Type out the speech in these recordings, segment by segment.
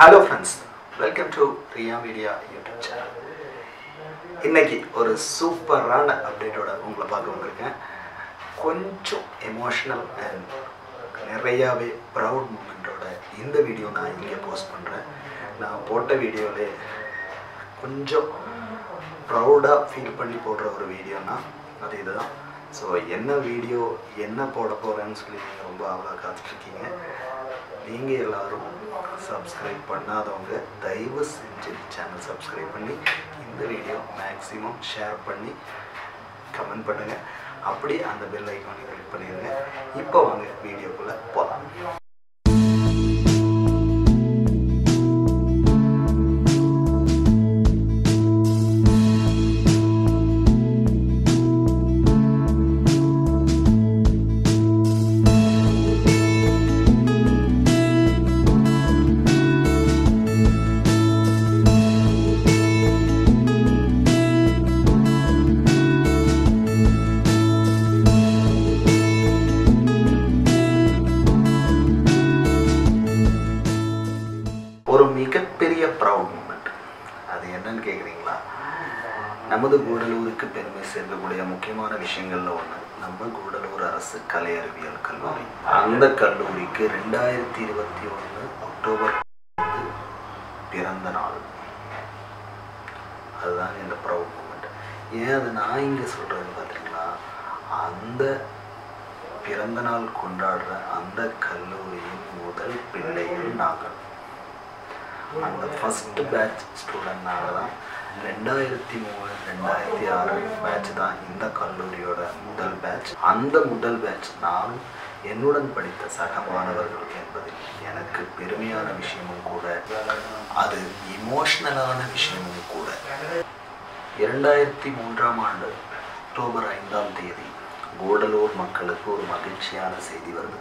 Hello friends welcome to Riya media YouTube channel இன்னைக்கு ஒரு சூப்பரான அப்டேட்டோட உங்களை பார்க்க வந்திருக்கேன் கொஞ்சம் எமோஷ்னல் அண்ட் நிறையாவே ப்ரவுட் மூமெண்ட்டோட இந்த வீடியோ நான் இங்கே போஸ்ட் பண்ணுறேன் நான் போட்ட வீடியோவிலே கொஞ்சம் ப்ரௌடாக ஃபீல் பண்ணி போடுற ஒரு வீடியோனா அது இதுதான் ஸோ என்ன வீடியோ என்ன போட போகிறேன்னு சொல்லி நீங்கள் ரொம்ப அவ்வளோ காத்துட்ருக்கீங்க நீங்கள் எல்லாரும் சப்ஸ்கிரைப் பண்ணாதவங்க தயவு செஞ்சு சேனல் சப்ஸ்கிரைப் பண்ணி இந்த வீடியோ மேக்ஸிமம் ஷேர் பண்ணி கமெண்ட் பண்ணுங்கள் அப்படியே அந்த பெல் ஐக்கானை கிளிக் பண்ணிடுங்க இப்போ வாங்க வீடியோக்குள்ளே போகலாம் ஒரு மிகப்பெரிய ப்ரவுட் மூமெண்ட் அது என்னன்னு கேட்குறீங்களா நமது கூடலூருக்கு பெருமை சேர்க்கக்கூடிய முக்கியமான விஷயங்கள்ல ஒன்று நம்ம கூடலூர் அரசு கலை அறிவியல் கல்லூரி அந்த கல்லூரிக்கு ரெண்டாயிரத்தி இருபத்தி ஒன்று அக்டோபர் வந்து பிறந்த நாள் அதுதான் இந்த ப்ரவுட் மூமெண்ட் ஏன் அது நான் இங்கே சொல்கிறேன்னு பார்த்தீங்களா அந்த பிறந்த நாள் கொண்டாடுற அந்த கல்லூரியின் முதல் பிள்ளைகள் நாங்கள் அந்த ஃபஸ்ட் பேட்ச் ஸ்டூடெண்ட்னால தான் ரெண்டாயிரத்தி மூணு ரெண்டாயிரத்தி ஆறு பேட்ச் தான் இந்த கல்லூரியோட முதல் பேட்ச் அந்த முதல் பேட்ச் நான் என்னுடன் படித்த சக மாணவர்கள் என்பதில் எனக்கு பெருமையான விஷயமும் கூட அது இமோஷ்னலான விஷயமும் கூட இரண்டாயிரத்தி மூன்றாம் ஆண்டு அக்டோபர் ஐந்தாம் தேதி கூடலூர் மக்களுக்கு ஒரு மகிழ்ச்சியான செய்தி வருது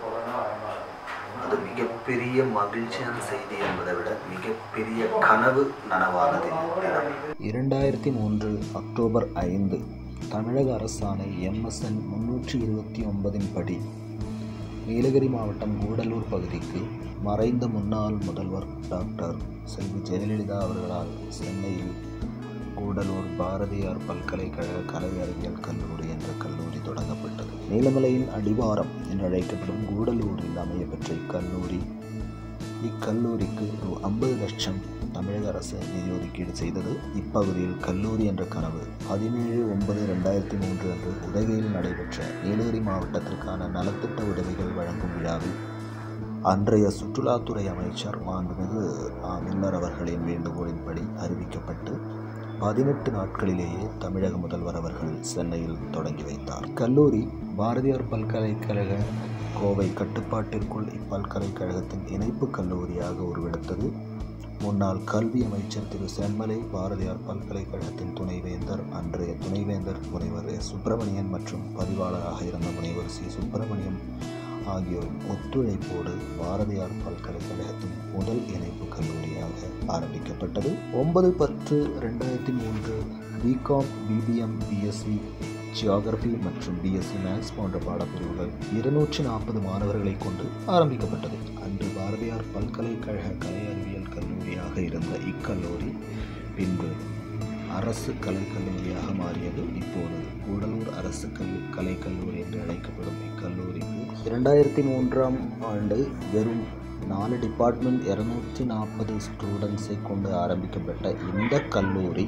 அது மிகப்பெரிய மகிழ்ச்சியான செய்தி என்பதை விட மிகப்பெரிய கனவு நனவானது தினம் இரண்டாயிரத்தி மூன்று அக்டோபர் ஐந்து தமிழக அரசாணை எம்எஸ்என் முன்னூற்றி இருபத்தி ஒன்பதின் படி நீலகிரி மாவட்டம் கூடலூர் பகுதிக்கு மறைந்த முன்னாள் முதல்வர் டாக்டர் செல்வி ஜெயலலிதா அவர்களால் சென்னையில் கூடலூர் பாரதியார் பல்கலைக்கழக கலை அறிவியல் கல்லூரி என்ற கல்லூரி தொடங்கப்பட்டது நீலமலையின் அடிவாரம் என்று அழைக்கப்படும் கூடலூரில் அமையப்பெற்ற இக்கல்லூரி இக்கல்லூரிக்கு ரூ ஐம்பது லட்சம் தமிழக அரசு நிதி ஒதுக்கீடு செய்தது இப்பகுதியில் கல்லூரி என்ற கனவு பதினேழு ஒன்பது ரெண்டாயிரத்தி மூன்று அன்று உதகையில் நடைபெற்ற நீலகிரி மாவட்டத்திற்கான நலத்திட்ட உதவிகள் வழங்கும் விழாவில் அன்றைய சுற்றுலாத்துறை அமைச்சர் மாண்புமிகு ஆ. மில்லர் அவர்களின் வேண்டுகோளின்படி அறிவிக்கப்பட்டு பதினெட்டு நாட்களிலேயே தமிழக முதல்வர் அவர்கள் சென்னையில் தொடங்கி வைத்தார் கல்லூரி பாரதியார் பல்கலைக்கழக கோவை கட்டுப்பாட்டிற்குள் இப்பல்கலைக்கழகத்தின் இணைப்பு கல்லூரியாக உருவெடுத்தது முன்னாள் கல்வி அமைச்சர் திரு செம்மலை பாரதியார் பல்கலைக்கழகத்தின் துணைவேந்தர் அன்றைய துணைவேந்தர் முனைவர் எஸ் சுப்பிரமணியன் மற்றும் பதிவாளராக இருந்த முனைவர் சி சுப்பிரமணியம் ஆகியோரின் ஒத்துழைப்போடு பாரதியார் பல்கலைக்கழகத்தின் முதல் இணைப்பு கல்லூரியாக ஆரம்பிக்கப்பட்டது ஒன்பது பத்து ரெண்டாயிரத்தி மூன்று பிகாம் பிபிஎம் பிஎஸ்சி ஜியாகிரபி மற்றும் பிஎஸ்சி மேத்ஸ் போன்ற பாடப்பிரிவுகள் இருநூற்றி நாற்பது மாணவர்களை கொண்டு ஆரம்பிக்கப்பட்டது அன்று பாரதியார் பல்கலைக்கழக கலை அறிவியல் கல்லூரியாக இருந்த இக்கல்லூரி பின்பு அரசு கலைக்கல்லூரியாக மாறியது இப்போது கூடலூர் அரசு கல் கலைக்கல்லூரி என்று அழைக்கப்படும் இக்கல்லூரிக்கு இரண்டாயிரத்தி மூன்றாம் ஆண்டு வெறும் நாலு டிபார்ட்மெண்ட் இரநூத்தி நாற்பது ஸ்டூடெண்ட்ஸை கொண்டு ஆரம்பிக்கப்பட்ட இந்த கல்லூரி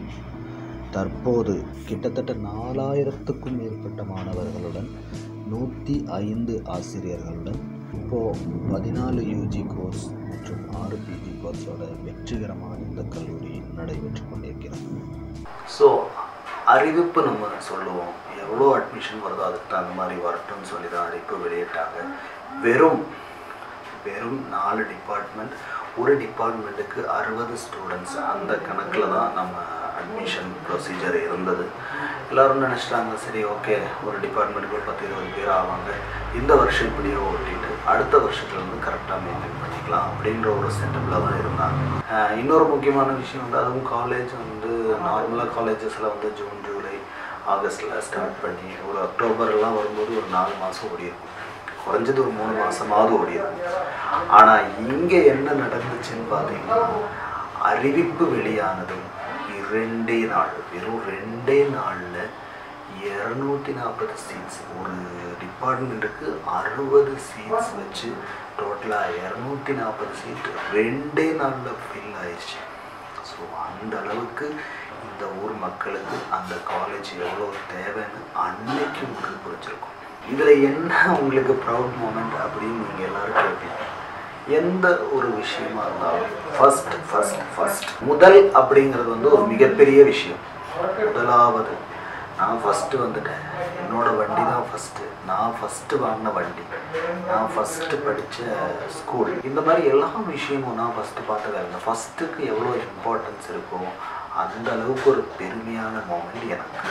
தற்போது கிட்டத்தட்ட நாலாயிரத்துக்கும் மேற்பட்ட மாணவர்களுடன் நூற்றி ஐந்து ஆசிரியர்களுடன் இப்போது பதினாலு யூஜி கோர்ஸ் மற்றும் ஆறு பிஜி கோர்ஸோட வெற்றிகரமாக இந்த கல்லூரி நடைபெற்று கொண்டிருக்கிறது ஸோ அறிவிப்பு நம்ம சொல்லுவோம் எவ்வளோ அட்மிஷன் வருதோ அதுக்கு தகுந்த மாதிரி வரட்டும்னு சொல்லி தான் அறிவிப்பு வெளியிட்டாங்க வெறும் வெறும் நாலு டிபார்ட்மெண்ட் ஒரு டிபார்ட்மெண்ட்டுக்கு அறுபது ஸ்டூடெண்ட்ஸ் அந்த கணக்கில் தான் நம்ம அட்மிஷன் ப்ரொசீஜர் இருந்தது எல்லோரும் நினச்சிட்டாங்க சரி ஓகே ஒரு டிபார்ட்மெண்ட்டுக்கு ஒரு பத்து இருபது பேர் ஆவாங்க இந்த வருஷம் இப்படியே ஓட்டிட்டு அடுத்த வருஷத்துலேருந்து கரெக்டாக மெயின்டைன் பண்ணிக்கலாம் அப்படின்ற ஒரு செட்டப்பில் தான் இருந்தாங்க ஆஹ் இன்னொரு முக்கியமான விஷயம் வந்து அதுவும் காலேஜ் வந்து நார்மலாக காலேஜஸில் வந்து ஜூன் ஜூலை ஆகஸ்ட்டில் ஸ்டார்ட் பண்ணி ஒரு அக்டோபர்லாம் வரும்போது ஒரு நாலு மாதம் ஓடி இருக்கும் குறைஞ்சது ஒரு மூணு மாசமாவது ஓடி இருக்கும் ஆனா இங்க என்ன நடந்துச்சுன்னு பார்த்தீங்கன்னா அறிவிப்பு வெளியானது இரண்டே நாள் வெறும் ரெண்டே நாள்ல இரநூத்தி நாற்பது சீட்ஸ் ஒரு டிபார்ட்மெண்ட்டுக்கு அறுபது சீட்ஸ் வச்சு டோட்டலாக இரநூத்தி நாற்பது சீட் ரெண்டே நாளில் ஃபில் ஆயிடுச்சு ஸோ அந்த அளவுக்கு இந்த ஊர் மக்களுக்கு அந்த காலேஜ் எவ்வளோ தேவைன்னு அன்னைக்கு உங்களுக்கு புரிஞ்சிருக்கும் இதில் என்ன உங்களுக்கு ப்ரௌட் மூமெண்ட் அப்படின்னு நீங்கள் எல்லாரும் கேட்பீங்க எந்த ஒரு விஷயமா இருந்தாலும் ஃபர்ஸ்ட் ஃபர்ஸ்ட் ஃபர்ஸ்ட் முதல் அப்படிங்கிறது வந்து ஒரு மிகப்பெரிய விஷயம் முதலாவது நான் ஃபஸ்ட்டு வந்துட்டேன் என்னோட வண்டி தான் ஃபஸ்ட்டு நான் ஃபஸ்ட்டு வாங்கின வண்டி நான் ஃபஸ்ட்டு படித்த ஸ்கூல் இந்த மாதிரி எல்லா விஷயமும் நான் ஃபஸ்ட்டு பார்த்த வேலை ஃபஸ்ட்டுக்கு எவ்வளோ இம்பார்ட்டன்ஸ் இருக்கோ அந்த அளவுக்கு ஒரு பெருமையான மூமெண்ட் எனக்கு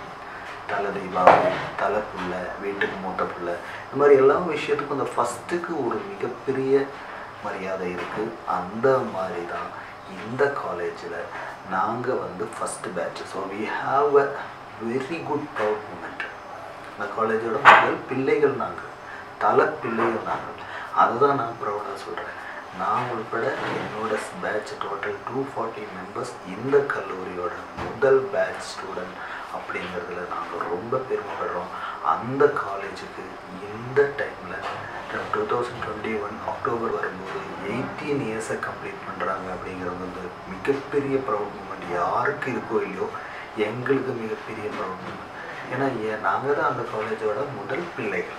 தலை தீபாவளி தலை புள்ள வீட்டுக்கு மூத்த புள்ள இந்த மாதிரி எல்லா விஷயத்துக்கும் அந்த ஃபஸ்ட்டுக்கு ஒரு மிகப்பெரிய மரியாதை இருக்குது அந்த மாதிரி தான் இந்த காலேஜில் நாங்கள் வந்து first batch so we have a very good proud moment இந்த காலேஜோட முதல் பிள்ளைகள் நாங்கள் தலை பிள்ளைகள் நாங்கள் அதுதான் நான் ப்ரௌடாக சொல்கிறேன் நான் உள்பட என்னோட batch total two forty members இந்த கல்லூரியோட முதல் பேட்ச் ஸ்டூடெண்ட் அப்படிங்கிறதுல நாங்கள் ரொம்ப பெருமைப்படுறோம் அந்த காலேஜுக்கு இந்த டைமில் two thousand twenty one October வரும்போது எயிட்டீன் இயர்ஸை கம்ப்ளீட் பண்ணுறாங்க அப்படிங்கிறது வந்து மிகப்பெரிய ப்ரௌட் மூமெண்ட் யாருக்கு இருக்கோ இல்லையோ எங்களுக்கு மிகப்பெரிய ப்ரௌட் மூமெண்ட் ஏன்னா ஏன் நாங்கள் தான் அந்த காலேஜோட முதல் பிள்ளைகள்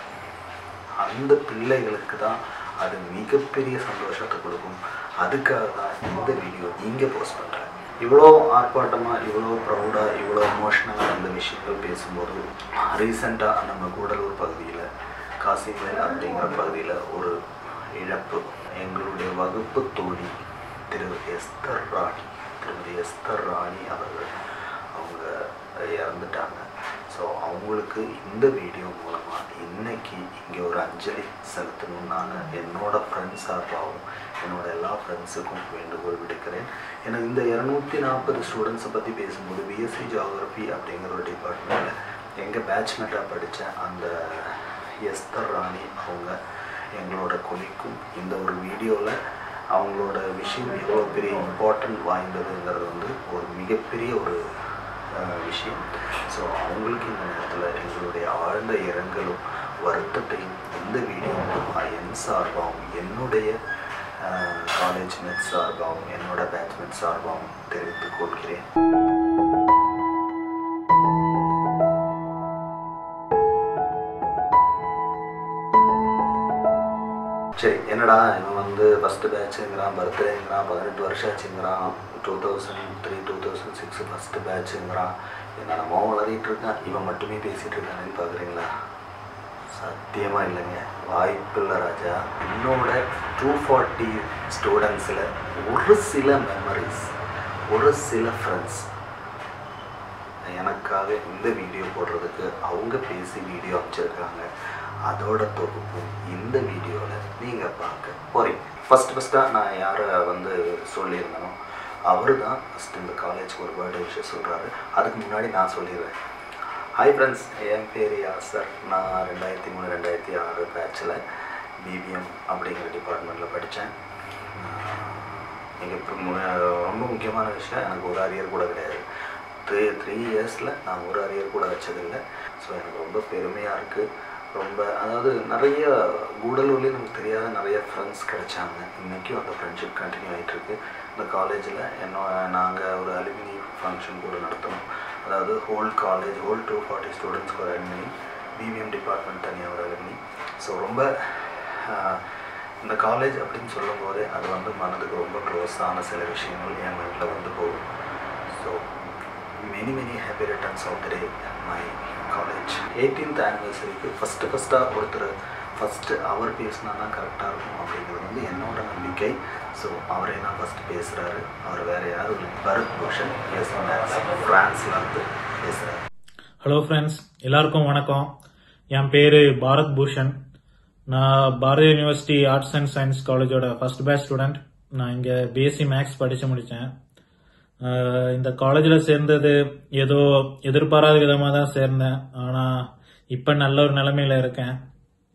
அந்த பிள்ளைகளுக்கு தான் அது மிகப்பெரிய சந்தோஷத்தை கொடுக்கும் அதுக்காக தான் இந்த வீடியோ இங்கே போஸ்ட் பண்ணுறேன் இவ்வளோ ஆர்ப்பாட்டமாக இவ்வளோ ப்ரௌடாக இவ்வளோ எமோஷ்னலாக அந்த விஷயங்கள் பேசும்போது ரீசெண்டாக நம்ம கூடலூர் பகுதியில் காசிமேல் அப்படிங்கிற பகுதியில் ஒரு இழப்பு எங்களுடைய வகுப்பு தோழி திரு எஸ்தர் ராணி திருமதி எஸ்தர் ராணி அவர்கள் அவங்க இறந்துட்டாங்க ஸோ அவங்களுக்கு இந்த வீடியோ மூலமாக இன்னைக்கு இங்கே ஒரு அஞ்சலி செலுத்தணும்னு நான் என்னோட ஃப்ரெண்ட்ஸ் சார்பாகவும் என்னோட எல்லா ஃப்ரெண்ட்ஸுக்கும் வேண்டுகோள் விடுக்கிறேன் எனக்கு இந்த இரநூத்தி நாற்பது ஸ்டூடெண்ட்ஸை பற்றி பேசும்போது பிஎஸ்சி ஜியாகிரஃபி அப்படிங்கிற ஒரு டிபார்ட்மெண்ட்டில் எங்கள் பேட்ச்மேட்டாக படித்த அந்த எஸ்தர் ராணி அவங்க எங்களோட கொலிக்கும் இந்த ஒரு வீடியோவில் அவங்களோட விஷயம் எவ்வளோ பெரிய இம்பார்ட்டன்ட் வாய்ந்ததுங்கிறது வந்து ஒரு மிகப்பெரிய ஒரு அஹ், விஷயம் ஸோ அவங்களுக்கு இந்த நேரத்தில் எங்களுடைய ஆழ்ந்த இரங்கலும் வருத்தத்தையும் இந்த வீடியோ மூலமாக என் சார்பாகவும் என்னுடைய காலேஜ் மெட் சார்பாகவும் என்னோட பேட்ச்மெட் சார்பாகவும் தெரிவித்துக் கொள்கிறேன் சரி என்னடா இவன் வந்து ஃபஸ்ட்டு பேட்சுங்கிறான் பர்த்டேங்கிறான் பதினெட்டு வருஷம் ஆச்சுங்கிறான் two thousand three two thousand six first பேட்சுங்கிறான் என்னென்னமோ வளரிட்டு இருக்கான் இவன் மட்டுமே பேசிகிட்டு இருக்கானேன்னு பார்க்குறீங்களா சத்தியமாக இல்லைங்க வாய்ப்பில்லை ராஜா என்னோட டூ ஃபார்ட்டி ஸ்டூடெண்ட்ஸில் ஒரு சில மெமரிஸ் ஒரு சில ஃப்ரெண்ட்ஸ் எனக்காக இந்த வீடியோ போடுறதுக்கு அவங்க பேசி வீடியோ அமைச்சிருக்காங்க அதோட தொகுப்பும் இந்த வீடியோவில் நீங்கள் பார்க்க போகிறீங்க ஃபஸ்ட் ஃபஸ்ட்டாக நான் யாரை வந்து சொல்லியிருந்தேனோ அவர் தான் ஃபஸ்ட் இந்த காலேஜ்க்கு ஒரு பர்த்டே விஷயம் சொல்கிறாரு அதுக்கு முன்னாடி நான் சொல்லிடுறேன் ஹாய் ஃப்ரெண்ட்ஸ் என் பேர் யாசர் நான் ரெண்டாயிரத்தி மூணு ரெண்டாயிரத்தி ஆறு பேட்சில் பிபிஎம் அப்படிங்கிற டிபார்ட்மெண்ட்டில் படித்தேன் மிக ரொம்ப முக்கியமான விஷயம் எனக்கு ஒரு அரியர் கூட கிடையாது த்ரீ த்ரீ இயர்ஸில் நான் ஒரு அரியர் கூட வச்சதில்லை ஸோ எனக்கு ரொம்ப பெருமையாக இருக்குது ரொம்ப அதாவது நிறைய கூடலூர்லேயே நமக்கு தெரியாத நிறைய ஃப்ரெண்ட்ஸ் கிடைச்சாங்க இன்றைக்கும் அந்த ஃப்ரெண்ட்ஷிப் கண்டினியூ ஆகிட்டு இருக்கு இந்த காலேஜில் என்னோட நாங்கள் ஒரு அலுமினி ஃபங்க்ஷன் கூட நடத்தணும் அதாவது whole college whole two forty ஸ்டூடெண்ட்ஸ்க்கு ஒரு அலுமினி பிபிஎம் டிபார்ட்மெண்ட் தனியாக ஒரு அலுமினி ஸோ ரொம்ப ஆஹ், இந்த காலேஜ் அப்படின்னு சொல்லும்போது அது வந்து மனதுக்கு ரொம்ப க்ளோஸான சில விஷயங்கள் என் மைண்டில் வந்து போகும் so many many happy returns of the day my college eighteenth ஆனிவர்சரிக்கு ஃபஸ்ட்டு ஃபஸ்ட்டாக ஒருத்தர் ஃபஸ்ட்டு அவர் பேசினா தான் கரெக்டாக இருக்கும் அப்படிங்கிறது வந்து என்னோட நம்பிக்கை ஸோ அவரே தான் ஃபஸ்ட்டு பேசுகிறாரு அவர் வேறு யாரும் இல்லை பரத் பூஷன் எஸ் ஃப்ரான்ஸில் வந்து பேசுகிறாரு ஹலோ ஃப்ரெண்ட்ஸ் எல்லாருக்கும் வணக்கம் என் பேரு பாரத் பூஷன் நான் Bharatiya university arts and science காலேஜோட ஃபர்ஸ்ட் பேட்ச் ஸ்டூடெண்ட் நான் இங்கே பிஎஸ்சி மேக்ஸ் படித்து முடித்தேன் இந்த காலேஜில் சேர்ந்தது ஏதோ எதிர்பாராத விதமாக தான் சேர்ந்தேன் ஆனால் இப்போ நல்ல ஒரு நிலைமையில இருக்கேன்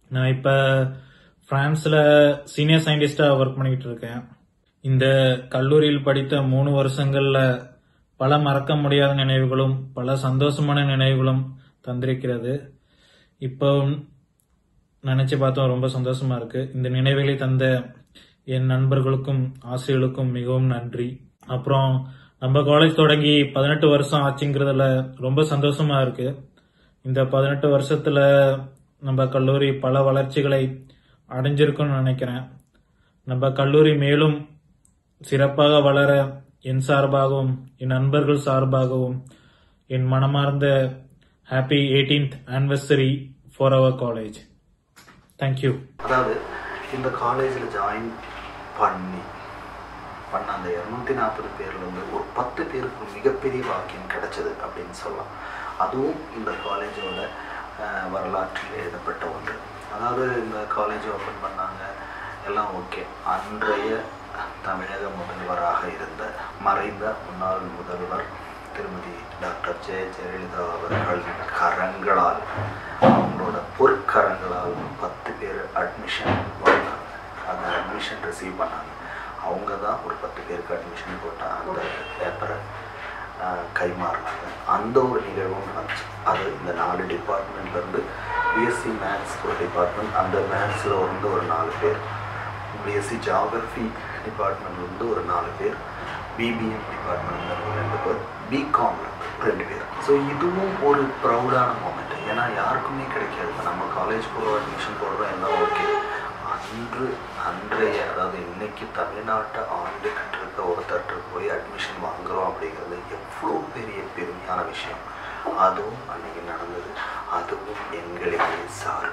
நான் இப்ப பிரான்ஸ்ல சீனியர் சயின்டிஸ்டா ஒர்க் பண்ணிட்டு இருக்கேன் இந்த கல்லூரியில் படித்த மூணு வருஷங்கள்ல பல மறக்க முடியாத நினைவுகளும் பல சந்தோஷமான நினைவுகளும் தந்திருக்கிறது இப்போ நினைச்சு பார்த்தோம் ரொம்ப சந்தோஷமா இருக்கு இந்த நினைவுகளை தந்த என் நண்பர்களுக்கும் ஆசிரியர்களுக்கும் மிகவும் நன்றி அப்புறம் நம்ம காலேஜ் தொடங்கி பதினெட்டு வருஷம் ஆச்சுங்கிறதுல ரொம்ப சந்தோஷமா இருக்கு இந்த பதினெட்டு வருஷத்துல நம்ம கல்லூரி பல வளர்ச்சிகளை அடைஞ்சிருக்கும்னு நினைக்கிறேன் நம்ம கல்லூரி மேலும் சிறப்பாக வளர என் சார்பாகவும் என் நண்பர்கள் சார்பாகவும் என் மனமார்ந்த happy 18th anniversary for our college thank you அதாவது இந்த காலேஜில் ஜாயின் பண்ணி பண்ண அந்த இரநூத்தி நாற்பது பேர்லேருந்து ஒரு பத்து பேருக்கு மிகப்பெரிய வாக்கியம் கிடைச்சது அப்படின்னு சொல்லலாம் அதுவும் இந்த காலேஜோட அஹ், வரலாற்றில் எழுதப்பட்ட ஒன்று அதாவது இந்த காலேஜ் ஓப்பன் பண்ணாங்க எல்லாம் ஓகே அன்றைய தமிழக முதல்வராக இருந்த மறைந்த முன்னாள் முதல்வர் திருமதி டாக்டர் ஜெய ஜெயலலிதா அவர்கள் கரங்களால் அவங்களோட பொற்கரங்களால் பத்து பேர் அட்மிஷன் வாங்கினாங்க அந்த அட்மிஷன் ரிசீவ் பண்ணாங்க அவங்க தான் ஒரு பத்து பேருக்கு அட்மிஷன் போட்ட அந்த பேப்பரை கைமாறினாங்க அந்த ஒரு நிகழ்வும் நடந்துச்சு அது இந்த நாலு டிபார்ட்மெண்ட்லேருந்து பிஎஸ்சி மேத்ஸ் ஒரு டிபார்ட்மெண்ட் அந்த மேத்ஸில் வந்து ஒரு நாலு பேர் பிஎஸ்சி ஜாகிரஃபி டிபார்ட்மெண்ட்லேருந்து ஒரு நாலு பேர் பிபிஎம் டிபார்ட்மெண்ட்ல இருந்து ரெண்டு பேர் பிகாம்ல ரெண்டு பேர் ஸோ இதுவும் ஒரு ப்ரௌடான மூமெண்ட் ஏன்னா யாருக்குமே கிடைக்காது இப்ப நம்ம காலேஜ் போகிறோம் அட்மிஷன் போடுறோம் எல்லாம் ஓகே அன்று அன்றைய அதாவது இன்னைக்கு தமிழ்நாட்டை ஆண்டு கட்டிருக்க ஒருத்தர்கிட்ட போய் அட்மிஷன் வாங்குறோம் அப்படிங்கிறது எவ்வளோ பெரிய பெருமையான விஷயம் அதுவும் அன்னைக்கு நடந்தது அதுவும் எங்களுக்கே சார்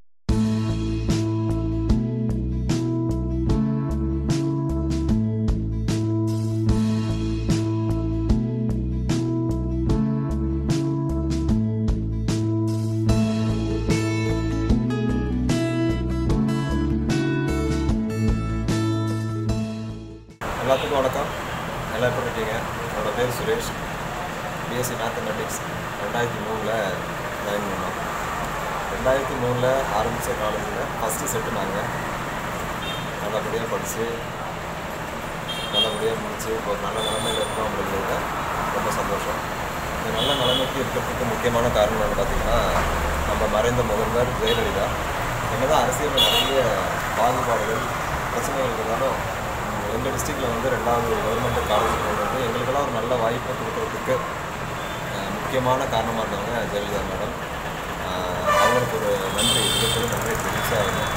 எல்லாத்துக்கும் வணக்கம் நல்லா எப்படி இருக்கீங்க என்னோட பேர் சுரேஷ் பிஎஸ்சி மேத்தமெட்டிக்ஸ் ரெண்டாயிரத்தி மூணில் ஜாயின் பண்ணோம் ரெண்டாயிரத்தி மூணில் ஆரம்பித்த காலேஜில் ஃபஸ்ட்டு செட்டு நாங்கள் நல்லபடியாக படித்து நல்லபடியாக முடித்து இப்போ ஒரு நல்ல நிலைமையில் இருக்கோம் அப்படிங்கிறதுல ரொம்ப சந்தோஷம் இந்த நல்ல நிலைமைக்கு இருக்கிறதுக்கு முக்கியமான காரணம் என்னன்னு பார்த்தீங்கன்னா நம்ம மறைந்த முதல்வர் ஜெயலலிதா என்னதான் அரசியலில் நிறைய பாகுபாடுகள் பிரச்சனைகள் இருந்தாலும் உம், எங்கள் டிஸ்ட்ரிக்டில் வந்து ரெண்டாவது கவர்மெண்ட் காலேஜ் கொண்டு வந்து எங்களுக்கெல்லாம் ஒரு நல்ல வாய்ப்பை கொடுக்கறதுக்கு அஹ், முக்கியமான காரணமாக இருந்தவங்க ஜெயலலிதா மேடம் அஹ், அவங்களுக்கு ஒரு நன்றி மிகப்பெரிய நன்றி தெரிவிச்சாகணும்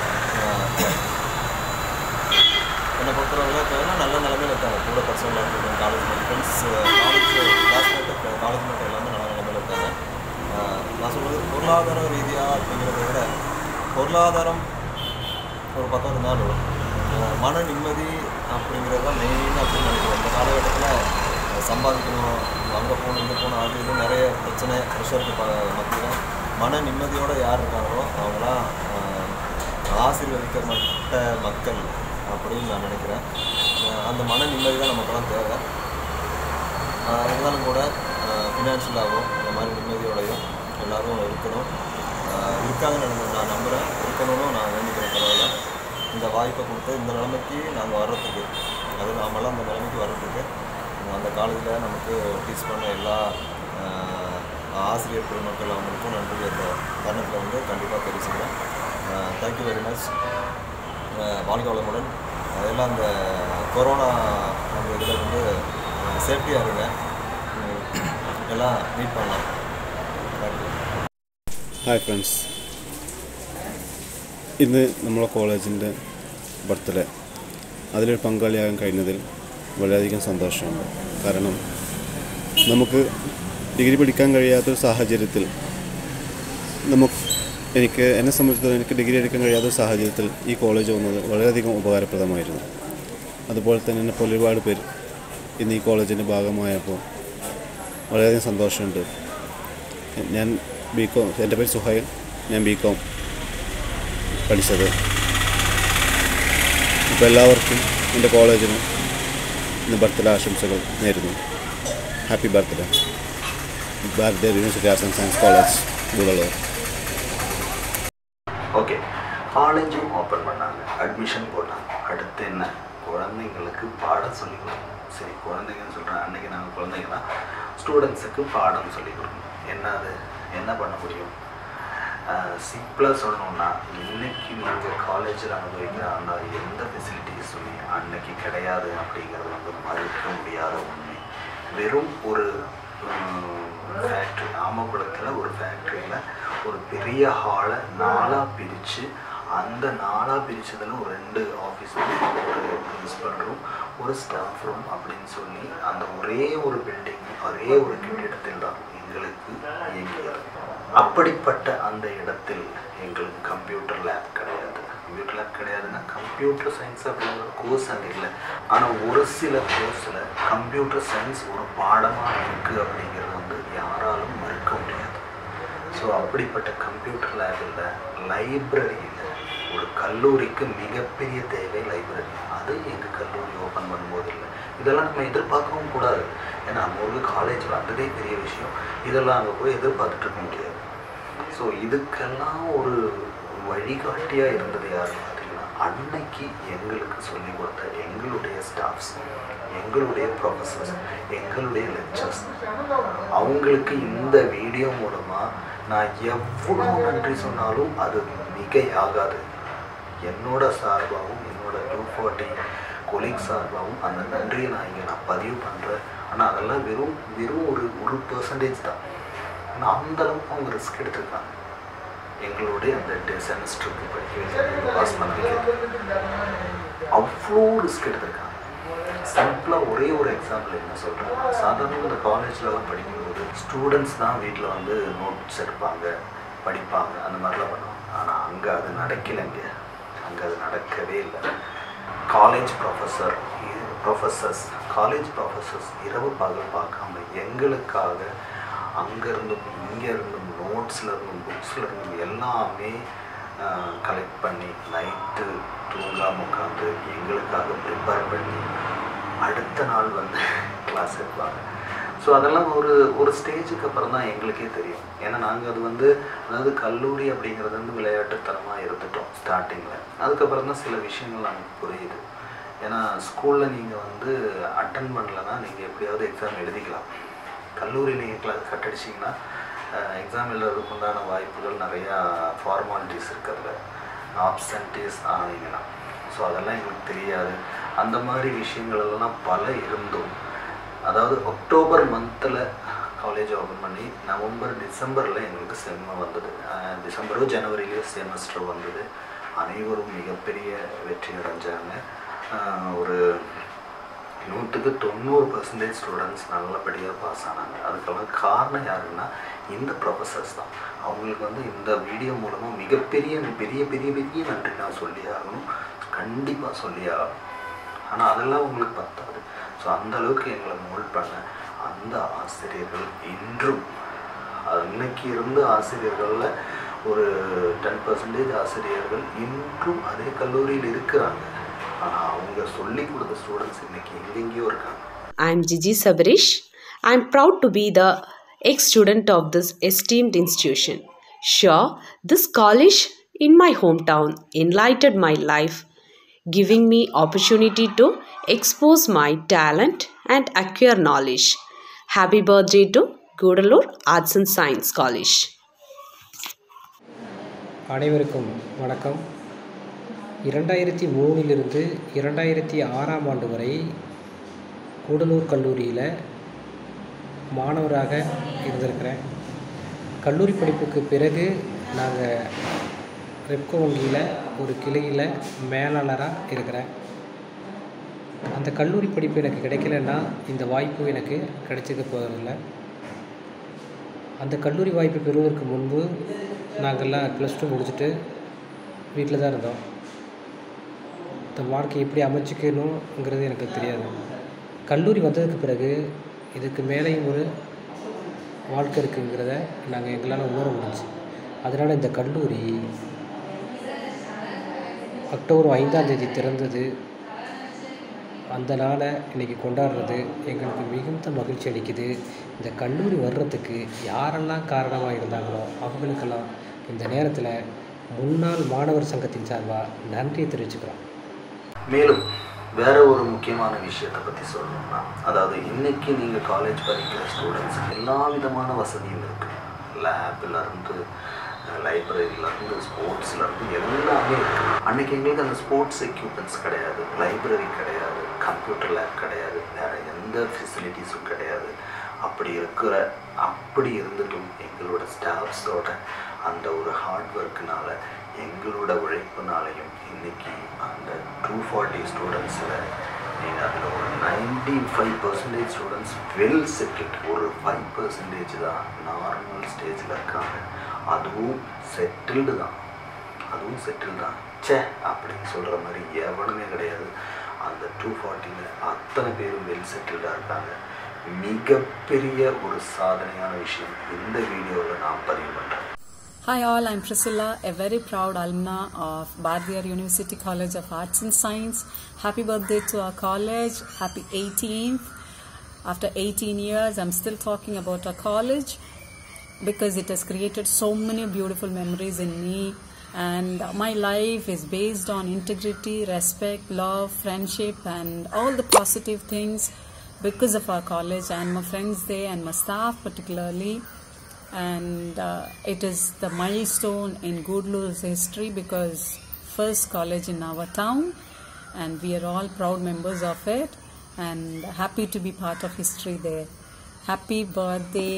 என்னை பொறுத்தளவில் இப்போ எல்லாம் நல்ல நிலைமையில் இருக்காங்க கூட பர்சனலாக இருக்கட்டும் college mate friends college classmate college mate எல்லாமே நல்ல நிலைமையில் இருக்காங்க ஆஹ் நான் சொல்கிறது பொருளாதார ரீதியாக அப்படிங்கிறத விட பொருளாதாரம் ஒரு பக்கம் இருந்தாலும் ஆஹ் மன நிம்மதி அப்படிங்கிறது தான் மெயின் அப்படின்னு நினைக்கிறேன் இந்த காலகட்டத்தில் சம்பாதிக்கணும் அங்கே போகணும் இங்கே போகணும் அது இது நிறைய பிரச்சனை ப்ரெஷருக்கு ப மத்தியில் மன நிம்மதியோடு யார் இருக்காங்களோ அவங்களாம் ஆஹ் ஆசீர்வதிக்கப்பட்ட மக்கள் அப்படின்னு நான் நினைக்கிறேன் ஆஹ் அந்த மன நிம்மதி தான் நமக்கெல்லாம் தேவை ஆஹ் இருந்தாலும் கூட ஃபினான்ஷியலாகவும் இந்த மாதிரி நிம்மதியோடையும் எல்லாரும் இருக்கணும் ஆஹ் இருக்காங்கன்னு நான் நான் நம்புகிறேன் இருக்கணும்னு நான் வேண்டிக்கிறேன் பரவாயில்ல இந்த வாய்ப்பை கொடுத்து இந்த நிலைமைக்கு நாங்கள் வர்றதுக்கு அது நாமெல்லாம் அந்த நிலைமைக்கு வர்றதுக்கு அந்த காலேஜில் நமக்கு டீச் பண்ண எல்லா ஆஹ் ஆசிரியர் பெருமக்கள் அவங்களுக்கும் நன்றி அந்த தருணத்தில் வந்து கண்டிப்பாக தெரிவிச்சுக்கிறேன் தேங்க்யூ வெரி மச் வாழ்க வளமுடன் அதெல்லாம் அந்த கொரோனா அந்த இதில் வந்து சேஃப்டியாக இருங்க உம், எல்லாம் மீட் பண்ணலாம் தேங்க்யூ ഹായ് ഫ്രണ്ട്സ് ഇന്ന് നമ്മളെ കോളേജിൻ്റെ ബർത്ത്ഡേ അതിലൊരു പങ്കാളിയാകാൻ കഴിഞ്ഞതിൽ വളരെയധികം സന്തോഷമുണ്ട് കാരണം നമുക്ക് ഡിഗ്രി പഠിക്കാൻ കഴിയാത്തൊരു സാഹചര്യത്തിൽ നമുക്ക് എനിക്ക് എന്നെ സംബന്ധിച്ചിടത്തോളം എനിക്ക് ഡിഗ്രി എടുക്കാൻ കഴിയാത്തൊരു സാഹചര്യത്തിൽ ഈ കോളേജ് വന്നത് വളരെയധികം ഉപകാരപ്രദമായിരുന്നു അതുപോലെ തന്നെ എന്നെ പോലെ ഒരുപാട് പേര് ഇന്ന് ഈ കോളേജിൻ്റെ ഭാഗമായപ്പോൾ വളരെയധികം സന്തോഷമുണ്ട് ഞാൻ ബി കോം എൻ്റെ പേര് സുഹൈൽ ഞാൻ ബി കോം പഠിച്ചത് ഇപ്പോൾ എല്ലാവർക്കും എൻ്റെ കോളേജിന് ഇന്ന് ബർത്ത്ഡേ ആശംസകൾ നേരുന്നു happy birthday Bharatiya university arts and science college Gudalur okay காலேஜும் ஓப்பன் பண்ணாங்க அட்மிஷன் போட்டாங்க அடுத்து என்ன குழந்தைங்களுக்கு பாடம் சொல்லிக் கொடுக்கணும் சரி குழந்தைங்கன்னு சொல்கிறேன் அன்றைக்கி நாங்கள் குழந்தைங்க தான் ஸ்டூடெண்ட்ஸுக்கு பாடம் சொல்லிக் கொடுக்கணும் என்ன அது என்ன பண்ண முடியும் சிம்பிளாக சொல்லணும்னா இன்னைக்கு நீங்கள் காலேஜில் அனுபவிக்கிற அந்த எந்த ஃபெசிலிட்டிஸுமே அன்னைக்கு கிடையாது அப்படிங்கிறது வந்து மறுக்க முடியாத உண்மை வெறும் ஒரு ஃபேக்ட்ரி ஆமக்குளத்தில் ஒரு ஃபேக்ட்ரியில் ஒரு பெரிய ஹாலை நாலாக பிரித்து அந்த நாலாக பிரித்ததில் ஒரு ரெண்டு ஆஃபீஸ் ஒரு பிரின்சிபல் ரூம் ஒரு ஸ்டாஃப் ரூம் அப்படின்னு சொல்லி அந்த ஒரே ஒரு பில்டிங் ஒரே ஒரு கட்டிடத்தில் தான் எங்களுக்கு இயங்கியது அப்படிப்பட்ட அந்த இடத்தில் எங்களுக்கு கம்ப்யூட்டர் லேப் கிடையாது கம்ப்யூட்டர் லேப் கிடையாதுன்னா கம்ப்யூட்டர் சயின்ஸ் அப்படிங்கிற கோர்ஸ் அங்கே இல்லை ஆனால் ஒரு சில கோர்ஸில் கம்ப்யூட்டர் சயின்ஸ் ஒரு பாடமாக இருக்குது அப்படிங்கிறது வந்து யாராலும் மறுக்க முடியாது ஸோ அப்படிப்பட்ட கம்ப்யூட்டர் லேப் இல்லை லைப்ரரி இல்லை ஒரு கல்லூரிக்கு மிகப்பெரிய தேவை லைப்ரரி அது எங்கள் கல்லூரி ஓப்பன் பண்ணும்போது இல்லை இதெல்லாம் நம்ம எதிர்பார்க்கவும் கூடாது ஏன்னா நம்ம ஒரு காலேஜ் வந்ததே பெரிய விஷயம் இதெல்லாம் அங்கே போய் எதிர்பார்த்துட்டு இருக்க முடியாது ஸோ இதுக்கெல்லாம் ஒரு வழிகாட்டியாக இருந்தது யாருன்னு பார்த்தீங்கன்னா அன்னைக்கு எங்களுக்கு சொல்லிக் கொடுத்த எங்களுடைய ஸ்டாஃப்ஸ் எங்களுடைய ப்ரொஃபஸர்ஸ் எங்களுடைய லெக்சர்ஸ் அவங்களுக்கு இந்த வீடியோ மூலமாக நான் எவ்வளோ நன்றி சொன்னாலும் அது மிகை ஆகாது என்னோட சார்பாகவும் என்னோட டூ ஃபார்ட்டி கொலீக் சார்பாகவும் அந்த நன்றியை நான் இங்கே நான் பதிவு பண்ணுறேன் ஆனால் அதெல்லாம் வெறும் வெறும் ஒரு ஒரு பர்சன்டேஜ் தான் ஆனால் அந்த அளவுக்கு அவங்க ரிஸ்க் எடுத்திருக்காங்க எங்களுடைய அந்த செமஸ்டருக்கு படிக்க வைக்கிறது பாஸ் பண்ண வைக்கிறது அவ்வளோ ரிஸ்க் எடுத்திருக்காங்க சிம்பிளாக ஒரே ஒரு எக்ஸாம்பிள் என்ன சொல்கிறேன் சாதாரண இந்த காலேஜ்லலாம் படிக்கும்போது ஸ்டூடெண்ட்ஸ் தான் வீட்டில் வந்து நோட்ஸ் எடுப்பாங்க படிப்பாங்க அந்த மாதிரிலாம் பண்ணுவாங்க ஆனால் அங்கே அது நடக்கலைங்க அங்கே அது நடக்கவே இல்லை college professor professors college professors இரவு பகல் பார்க்காம எங்களுக்காக அங்கேருந்தும் இங்கேருந்தும் நோட்ஸில் இருந்தும் புக்ஸில் இருந்தும் எல்லாமே கலெக்ட் பண்ணி நைட்டு தூங்காமல் உட்காந்து எங்களுக்காக ப்ரிப்பேர் பண்ணி அடுத்த நாள் வந்து கிளாஸ் எடுப்பாங்க ஸோ அதெல்லாம் ஒரு ஒரு ஸ்டேஜுக்கு அப்புறம் தான் எங்களுக்கே தெரியும் ஏன்னா நாங்கள் அது வந்து அதாவது கல்லூரி அப்படிங்கிறது வந்து விளையாட்டுத்தனமாக இருந்துட்டோம் ஸ்டார்டிங்கில் அதுக்கப்புறம் தான் சில விஷயங்கள் நமக்கு புரியுது ஏன்னா ஸ்கூலில் நீங்கள் வந்து அட்டன் பண்ணலன்னா நீங்கள் எப்படியாவது எக்ஸாம் எழுதிக்கலாம் கல்லூரி நீங்கள் கிளாஸ் கட் அடிச்சிங்கன்னா எக்ஸாம் எழுதுறதுக்கு உண்டான வாய்ப்புகள் நிறையா ஃபார்மாலிட்டிஸ் இருக்கிறதுல ஆப்சன்டேஸ் ஆனீங்கன்னா ஸோ அதெல்லாம் எங்களுக்கு தெரியாது அந்த மாதிரி விஷயங்கள் எல்லாம் பல இருந்தும் அதாவது அக்டோபர் மந்தில் காலேஜ் ஓப்பன் பண்ணி நவம்பர் டிசம்பரில் எங்களுக்கு செம்ம வந்தது அஹ் டிசம்பரோ ஜனவரியிலே செமஸ்டர் வந்தது அனைவரும் மிகப்பெரிய வெற்றி அடைஞ்சாங்க அஹ் ஒரு நூற்றுக்கு தொண்ணூறு பர்சன்டேஜ் ஸ்டூடெண்ட்ஸ் நல்லபடியாக பாஸ் ஆனாங்க அதுக்கெல்லாம் காரணம் யாருன்னா இந்த ப்ரொஃபஸர்ஸ் தான் அவங்களுக்கு வந்து இந்த வீடியோ மூலமாக மிகப்பெரிய பெரிய பெரிய பெரிய நன்றி நான் சொல்லி ஆகணும் கண்டிப்பாக சொல்லி ஆகணும் ஆனால் அதெல்லாம் உங்களுக்கு பத்தாது ஸோ அந்த அளவுக்கு எங்களை மோல்ட் பண்ண அந்த ஆசிரியர்கள் இன்றும் அன்னைக்கு இருந்த ஆசிரியர்களில் ஒரு டென் பர்சன்டேஜ் ஆசிரியர்கள் இன்றும் அதே கல்லூரியில் இருக்கிறாங்க ஆனால் அவங்க சொல்லி கொடுத்த ஸ்டூடெண்ட்ஸ் இன்னைக்கு எங்கெங்கேயோ இருக்காங்க I am Gigi Sabarish. I am proud to be the ex student of this esteemed institution. Sure, this college in my hometown enlightened my life, giving me opportunity to expose my talent and acquire knowledge. Happy birthday to Gudalur Arts and Science College. அனைவருக்கும் வணக்கம் இரண்டாயிரத்தி மூணிலிருந்து இரண்டாயிரத்தி ஆறாம் ஆண்டு வரை கூடலூர் கல்லூரியில் மாணவராக இருந்திருக்கிறேன் கல்லூரி படிப்புக்கு பிறகு நாங்கள் ரெப்கோ வங்கியில் ஒரு கிளையில் மேலாளராக இருக்கிறேன் அந்த கல்லூரி படிப்பு எனக்கு கிடைக்கலன்னா இந்த வாய்ப்பு எனக்கு கிடைச்சிக்க போவதில்லை அந்த கல்லூரி வாய்ப்பு பெறுவதற்கு முன்பு நாங்கள்லாம் ப்ளஸ் டூ முடிச்சுட்டு வீட்டில் தான் இருந்தோம் இந்த வாழ்க்கை எப்படி அமைச்சிக்கணுங்கிறது எனக்கு தெரியாது கல்லூரி வந்ததுக்கு பிறகு இதுக்கு மேலேயும் ஒரு வாழ்க்கை இருக்குங்கிறத நாங்கள் எங்களால் உணர முடிஞ்சு அதனால் இந்த கல்லூரி அக்டோபர் ஐந்தாம் தேதி திறந்தது அந்த நாளை இன்றைக்கி கொண்டாடுறது எங்களுக்கு மிகுந்த மகிழ்ச்சி அளிக்குது இந்த கல்லூரி வர்றதுக்கு யாரெல்லாம் காரணமாக இருந்தாங்களோ அவங்களுக்கெல்லாம் இந்த நேரத்தில் முன்னாள் மாணவர் சங்கத்தின் சார்பாக நன்றியை தெரிவிச்சுக்கிறோம் மேலும் வேற ஒரு முக்கியமான விஷயத்தை பற்றி சொல்லணும்னா அதாவது இன்னைக்கு நீங்கள் காலேஜ் படிக்கிற ஸ்டூடெண்ட்ஸ் எல்லா விதமான வசதியும் இருக்குது லேப்லேருந்து லைப்ரரியிலேருந்து ஸ்போர்ட்ஸ்லேருந்து எல்லாமே இருக்குது அன்னைக்கு எங்களுக்கு அந்த ஸ்போர்ட்ஸ் எக்யூப்மெண்ட்ஸ் கிடையாது லைப்ரரி கிடையாது கம்ப்யூட்டர் லேப் கிடையாது வேறு எந்த ஃபெசிலிட்டிஸும் கிடையாது அப்படி இருக்கிற அப்படி இருந்துட்டும் எங்களோட ஸ்டாஃப்ஸோட அந்த ஒரு ஹார்ட் ஒர்க்குனால எங்களோட உழைப்புனாலையும் இன்னைக்கு அந்த டூ ஃபார்ட்டி ஸ்டூடெண்ட்ஸில் நீங்கள் அதில் ஒரு ninety five percentage students well settled ஒரு ஃபைவ் பர்சன்டேஜ் தான் நார்மல் ஸ்டேஜில் இருக்காங்க அதுவும் செட்டில்டு தான் அதுவும் செட்டில் தான் ச்சே அப்படின்னு சொல்கிற மாதிரி எவனுமே கிடையாது அந்த டூ ஃபார்ட்டியில் அத்தனை பேரும் வெல் செட்டில்டாக இருக்காங்க மிகப்பெரிய ஒரு சாதனையான விஷயம் இந்த வீடியோவில் நான் பதிவு பண்ணுறேன் Hi all, I'm Priscilla, a very proud alumna of Bardiyar University College of Arts and Science. Happy birthday to our college. Happy 18th. After 18 years, I'm still talking about our college because it has created so many beautiful memories in me. And my life is based on integrity, respect, love, friendship, and all the positive things because of our college and my friends there and my staff particularly and uh, it is the milestone in Goodlu's history because first college in our town and we are all proud members of it and happy to be part of history there. Happy birthday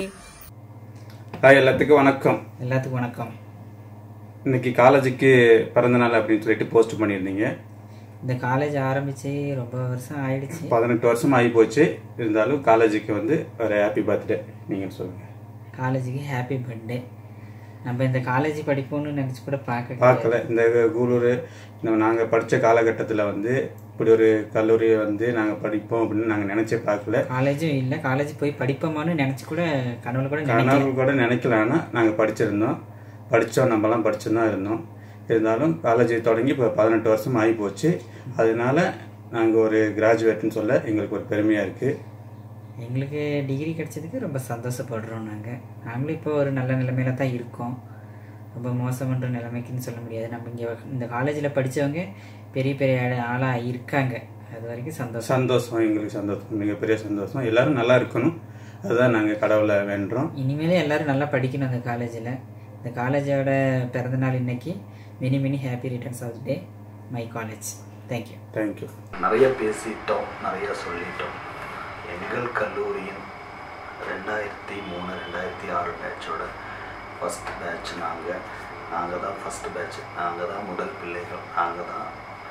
hi எல்லாத்துக்கும் வணக்கம் எல்லாத்துக்கும் வணக்கம் இன்னைக்கு காலேஜுக்கு பிறந்தநாள் அப்படின்னு சொல்லிட்டு post பண்ணியிருந்தீங்க இந்த காலேஜ் ஆரம்பிச்சு ரொம்ப வருஷம் ஆயிடுச்சு பதினெட்டு வருஷம் ஆகி போச்சு இருந்தாலும் காலேஜுக்கு வந்து ஒரு ஹாப்பி பர்த்டே நீங்கள் சொல்லுங்கள் காலேஜுக்கு ஹாப்பி பர்த்டே நம்ம இந்த காலேஜ் படிப்போம்னு நினச்சி கூட பார்க்க பார்க்கல இந்த கூலூர் நாங்கள் படித்த காலகட்டத்தில் வந்து இப்படி ஒரு கல்லூரியை வந்து நாங்கள் படிப்போம் அப்படின்னு நாங்கள் நினச்சே பார்க்கல காலேஜும் இல்லை காலேஜ் போய் படிப்போமான்னு நினச்சி கூட கனவுல கூட நினைக்கல கனவு கூட நினைக்கலான்னா நாங்கள் படிச்சிருந்தோம் படித்தோம் நம்மலாம் படிச்சு தான் இருந்தோம் இருந்தாலும் காலேஜ் தொடங்கி இப்போ பதினெட்டு வருஷம் ஆகி போச்சு அதனால நாங்கள் ஒரு கிராஜுவேட்னு சொல்ல எங்களுக்கு ஒரு பெருமையாக இருக்குது எங்களுக்கு டிகிரி கிடைச்சதுக்கு ரொம்ப சந்தோஷப்படுறோம் நாங்கள் நாங்களும் இப்போ ஒரு நல்ல நிலைமையில தான் இருக்கோம் ரொம்ப மோசமன்ற நிலைமைக்குன்னு சொல்ல முடியாது நம்ம இங்கே இந்த காலேஜில் படித்தவங்க பெரிய பெரிய ஆளா- ஆளா இருக்காங்க அது வரைக்கும் சந்தோஷம் சந்தோஷம் எங்களுக்கு சந்தோஷம் மிகப்பெரிய சந்தோஷம் எல்லாரும் நல்லா இருக்கணும் அதுதான் நாங்கள் கடவுளை வேண்டுறோம் இனிமேலே எல்லாரும் நல்லா படிக்கணும் அந்த காலேஜில் இந்த காலேஜோட பிறந்தநாள் இன்னைக்கு many many happy returns of day my college thank you thank you நிறைய பேசிட்டோம் நிறைய சொல்லிட்டோம் எங்கள் கல்லூரியின் ரெண்டாயிரத்தி மூணு ரெண்டாயிரத்தி ஆறு பேட்சோட ஃபஸ்ட் பேட்ச் நாங்கள் நாங்கள் தான் ஃபஸ்ட் பேட்ச் நாங்கள் தான் முதல் பிள்ளைகள் நாங்கள் தான்